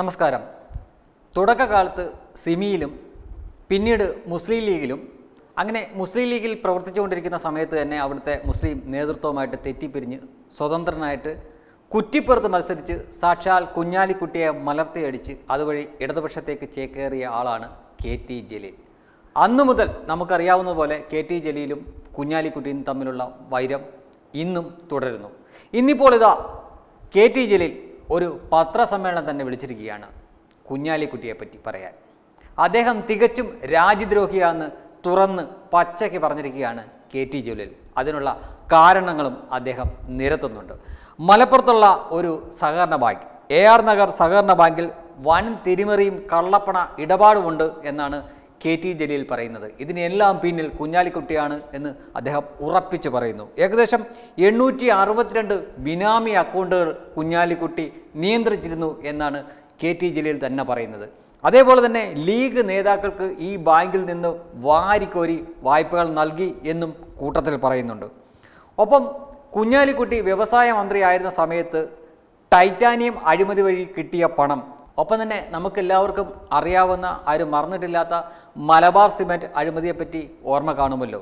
നമസ്കാരം തുടക്കകാലത്ത് സിമിയിലും പിന്നീട് മുസ്ലിം ലീഗിലും അങ്ങനെ മുസ്ലിം ലീഗിൽ പ്രവർത്തിച്ചുകൊണ്ടിരിക്കുന്ന സമയത്ത് തന്നെ അവിടുത്തെ മുസ്ലിം നേതൃത്വവുമായിട്ട് തെറ്റിപ്പിരിഞ്ഞ് സ്വതന്ത്രനായിട്ട് കുറ്റിപ്പുറത്ത് മത്സരിച്ച് സാക്ഷാൽ കുഞ്ഞാലിക്കുട്ടിയെ മലർത്തിയടിച്ച് അതുവഴി ഇടതുപക്ഷത്തേക്ക് ചേക്കേറിയ ആളാണ് കെ ടി ജലീൽ അന്നു മുതൽ നമുക്കറിയാവുന്ന പോലെ കെ ടി ജലീലും കുഞ്ഞാലിക്കുട്ടിയും തമ്മിലുള്ള വൈരം ഇന്നും തുടരുന്നു ഇന്നിപ്പോൾ ഇതാ കെ ടി ജലീൽ ഒരു പത്രസമ്മേളനം തന്നെ വിളിച്ചിരിക്കുകയാണ് കുഞ്ഞാലിക്കുട്ടിയെ പറ്റി പറയാൻ അദ്ദേഹം തികച്ചും രാജ്യദ്രോഹിയാന്ന് തുറന്ന് പച്ചയ്ക്ക് പറഞ്ഞിരിക്കുകയാണ് കെ ടി ജലീൽ അതിനുള്ള കാരണങ്ങളും അദ്ദേഹം നിരത്തുന്നുണ്ട് മലപ്പുറത്തുള്ള ഒരു സഹകരണ ബാങ്ക് എ ആർ നഗർ സഹകരണ ബാങ്കിൽ വൻ തിരിമറിയും കള്ളപ്പണ ഇടപാടുമുണ്ട് എന്നാണ് കെ ടി ജലീൽ പറയുന്നത് ഇതിനെല്ലാം പിന്നിൽ കുഞ്ഞാലിക്കുട്ടിയാണ് എന്ന് അദ്ദേഹം ഉറപ്പിച്ചു പറയുന്നു ഏകദേശം എണ്ണൂറ്റി അറുപത്തിരണ്ട് ബിനാമി അക്കൗണ്ടുകൾ കുഞ്ഞാലിക്കുട്ടി നിയന്ത്രിച്ചിരുന്നു എന്നാണ് കെ ടി ജലീൽ തന്നെ പറയുന്നത് അതേപോലെ തന്നെ ലീഗ് നേതാക്കൾക്ക് ഈ ബാങ്കിൽ നിന്ന് വാരിക്കോരി വായ്പകൾ നൽകി എന്നും കൂട്ടത്തിൽ പറയുന്നുണ്ട് ഒപ്പം കുഞ്ഞാലിക്കുട്ടി വ്യവസായ മന്ത്രിയായിരുന്ന സമയത്ത് ടൈറ്റാനിയം അഴിമതി വഴി കിട്ടിയ പണം ഒപ്പം തന്നെ നമുക്കെല്ലാവർക്കും അറിയാവുന്ന ആരും മറന്നിട്ടില്ലാത്ത മലബാർ സിമെൻറ്റ് അഴിമതിയെപ്പറ്റി ഓർമ്മ കാണുമല്ലോ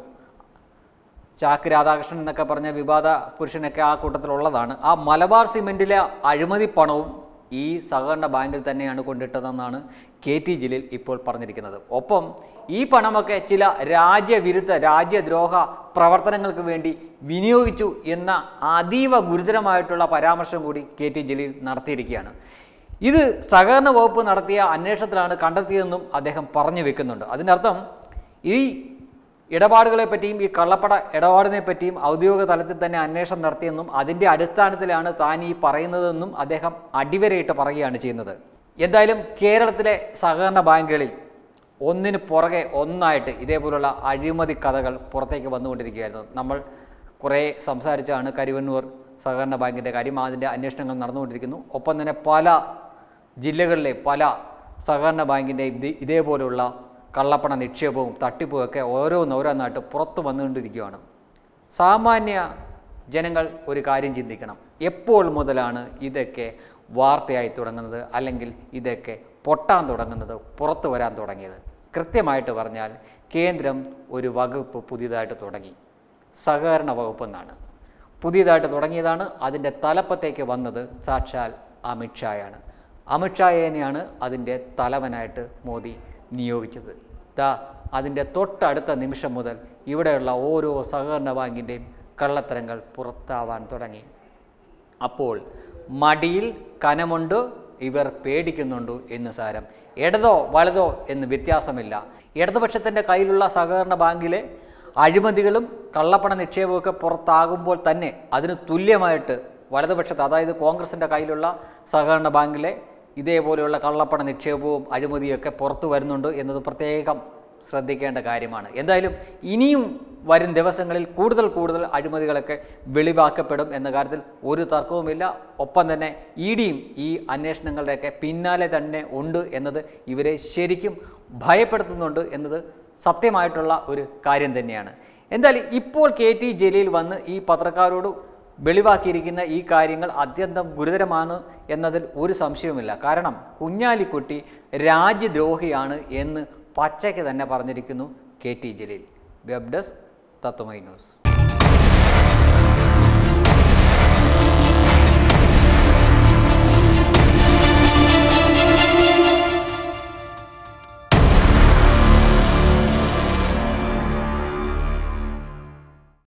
ചാക്ക് രാധാകൃഷ്ണൻ എന്നൊക്കെ പറഞ്ഞ വിവാദ പുരുഷനൊക്കെ ആ കൂട്ടത്തിലുള്ളതാണ് ആ മലബാർ സിമെൻറ്റിലെ അഴിമതി പണവും ഈ സഹകരണ ബാങ്കിൽ തന്നെയാണ് കൊണ്ടിട്ടതെന്നാണ് കെ ടി ജലീൽ ഇപ്പോൾ പറഞ്ഞിരിക്കുന്നത് ഒപ്പം ഈ പണമൊക്കെ ചില രാജ്യവിരുദ്ധ രാജ്യദ്രോഹ പ്രവർത്തനങ്ങൾക്ക് വേണ്ടി വിനിയോഗിച്ചു എന്ന അതീവ ഗുരുതരമായിട്ടുള്ള പരാമർശം കൂടി കെ ടി ജലീൽ നടത്തിയിരിക്കുകയാണ് ഇത് സഹകരണ വകുപ്പ് നടത്തിയ അന്വേഷണത്തിലാണ് കണ്ടെത്തിയതെന്നും അദ്ദേഹം പറഞ്ഞു വെക്കുന്നുണ്ട് അതിനർത്ഥം ഈ ഇടപാടുകളെ പറ്റിയും ഈ കള്ളപ്പട ഇടപാടിനെ പറ്റിയും ഔദ്യോഗിക തലത്തിൽ തന്നെ അന്വേഷണം നടത്തിയെന്നും അതിൻ്റെ അടിസ്ഥാനത്തിലാണ് താൻ ഈ പറയുന്നതെന്നും അദ്ദേഹം അടിവരയിട്ട് പറയുകയാണ് ചെയ്യുന്നത് എന്തായാലും കേരളത്തിലെ സഹകരണ ബാങ്കുകളിൽ ഒന്നിന് പുറകെ ഒന്നായിട്ട് ഇതേപോലുള്ള അഴിമതി കഥകൾ പുറത്തേക്ക് വന്നുകൊണ്ടിരിക്കുകയായിരുന്നു നമ്മൾ കുറേ സംസാരിച്ചാണ് കരുവന്നൂർ സഹകരണ ബാങ്കിൻ്റെ കാര്യം അതിൻ്റെ അന്വേഷണങ്ങൾ നടന്നുകൊണ്ടിരിക്കുന്നു ഒപ്പം തന്നെ പല ജില്ലകളിലെ പല സഹകരണ ബാങ്കിൻ്റെ ഇത് ഇതേപോലുള്ള കള്ളപ്പണ നിക്ഷേപവും തട്ടിപ്പും ഒക്കെ ഓരോന്നോരോന്നായിട്ട് പുറത്തു വന്നുകൊണ്ടിരിക്കുകയാണ് സാമാന്യ ജനങ്ങൾ ഒരു കാര്യം ചിന്തിക്കണം എപ്പോൾ മുതലാണ് ഇതൊക്കെ വാർത്തയായി തുടങ്ങുന്നത് അല്ലെങ്കിൽ ഇതൊക്കെ പൊട്ടാൻ തുടങ്ങുന്നത് പുറത്തു വരാൻ തുടങ്ങിയത് കൃത്യമായിട്ട് പറഞ്ഞാൽ കേന്ദ്രം ഒരു വകുപ്പ് പുതിയതായിട്ട് തുടങ്ങി സഹകരണ വകുപ്പ് എന്നാണ് പുതിയതായിട്ട് തുടങ്ങിയതാണ് അതിൻ്റെ തലപ്പത്തേക്ക് വന്നത് സാക്ഷാൽ അമിത്ഷായാണ് അമിത്ഷായേനെയാണ് അതിൻ്റെ തലവനായിട്ട് മോദി നിയോഗിച്ചത് ദാ അതിൻ്റെ തൊട്ടടുത്ത നിമിഷം മുതൽ ഇവിടെയുള്ള ഓരോ സഹകരണ ബാങ്കിൻ്റെയും കള്ളത്തരങ്ങൾ പുറത്താവാൻ തുടങ്ങി അപ്പോൾ മടിയിൽ കനമുണ്ട് ഇവർ പേടിക്കുന്നുണ്ട് എന്ന് സാരം ഇടതോ വലതോ എന്ന് വ്യത്യാസമില്ല ഇടതുപക്ഷത്തിൻ്റെ കയ്യിലുള്ള സഹകരണ ബാങ്കിലെ അഴിമതികളും കള്ളപ്പണ നിക്ഷേപമൊക്കെ പുറത്താകുമ്പോൾ തന്നെ അതിന് തുല്യമായിട്ട് വലതുപക്ഷത്ത് അതായത് കോൺഗ്രസിൻ്റെ കയ്യിലുള്ള സഹകരണ ബാങ്കിലെ ഇതേപോലെയുള്ള കള്ളപ്പണ നിക്ഷേപവും അഴിമതിയൊക്കെ പുറത്തു വരുന്നുണ്ട് എന്നത് പ്രത്യേകം ശ്രദ്ധിക്കേണ്ട കാര്യമാണ് എന്തായാലും ഇനിയും വരും ദിവസങ്ങളിൽ കൂടുതൽ കൂടുതൽ അഴിമതികളൊക്കെ വെളിവാക്കപ്പെടും എന്ന കാര്യത്തിൽ ഒരു തർക്കവുമില്ല ഒപ്പം തന്നെ ഇ ഡിയും ഈ അന്വേഷണങ്ങളുടെയൊക്കെ പിന്നാലെ തന്നെ ഉണ്ട് എന്നത് ഇവരെ ശരിക്കും ഭയപ്പെടുത്തുന്നുണ്ട് എന്നത് സത്യമായിട്ടുള്ള ഒരു കാര്യം തന്നെയാണ് എന്തായാലും ഇപ്പോൾ കെ ടി ജലീൽ വന്ന് ഈ പത്രക്കാരോട് വെളിവാക്കിയിരിക്കുന്ന ഈ കാര്യങ്ങൾ അത്യന്തം ഗുരുതരമാണ് എന്നതിൽ ഒരു സംശയവുമില്ല കാരണം കുഞ്ഞാലിക്കുട്ടി രാജ്യദ്രോഹിയാണ് എന്ന് പച്ചയ്ക്ക് തന്നെ പറഞ്ഞിരിക്കുന്നു K T Jaleel web desk Tatwamayi news